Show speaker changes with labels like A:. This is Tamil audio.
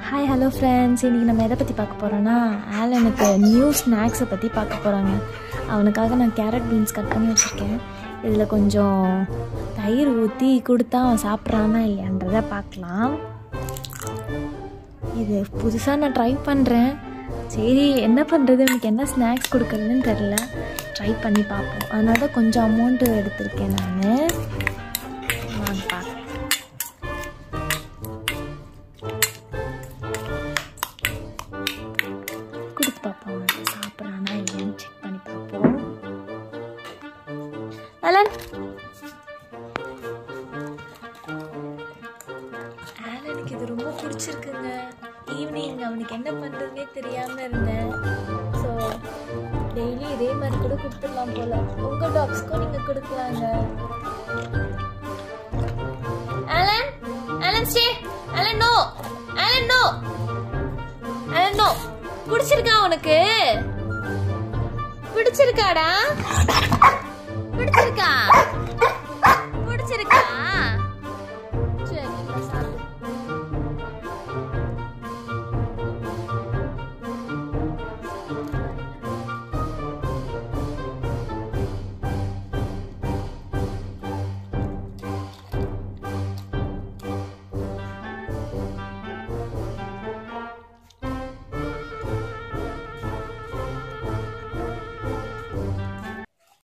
A: ஹாய் ஹலோ ஃப்ரெண்ட்ஸ் இன்றைக்கி நம்ம எதை பற்றி பார்க்க போகிறோன்னா ஆலனுக்கு நியூ ஸ்நாக்ஸை பற்றி பார்க்க போகிறாங்க அவனுக்காக நான் கேரட் பீன்ஸ் கட் பண்ணி வச்சுருக்கேன் இதில் கொஞ்சம் தயிர் ஊற்றி கொடுத்தா அவன் சாப்பிட்றானா இல்லையான்றதை பார்க்கலாம் இது புதுசாக நான் ட்ரை பண்ணுறேன் சரி என்ன பண்ணுறது எனக்கு என்ன ஸ்நாக்ஸ் கொடுக்குறதுன்னு தெரில ட்ரை பண்ணி பார்ப்போம் அதனால தான் கொஞ்சம் அமௌண்ட்டு எடுத்திருக்கேன் நான் வாங்க பார்க்கலாம் கொடுத்து பார்ப்போம் அவன் சாப்பிட்றானா இல்லையான்னு செக் பண்ணி பார்ப்போம் அலன் ஆலனுக்கு இது ரொம்ப பிடிச்சிருக்குங்க ஈவினிங் அவனுக்கு என்ன பண்ணுறதுனே தெரியாமல் இருந்தேன் ஸோ டெய்லி இதே மாதிரி கூட கொடுத்துடலாம் போல உங்கள் டாக்ஸ்க்கும் நீங்கள் கொடுக்கலாங்க Alan Alan stay Alan no Alan no Alan no பிடிச்சிருக்கா உனக்கு பிடிச்சிருக்காடா பிடிச்சிருக்கா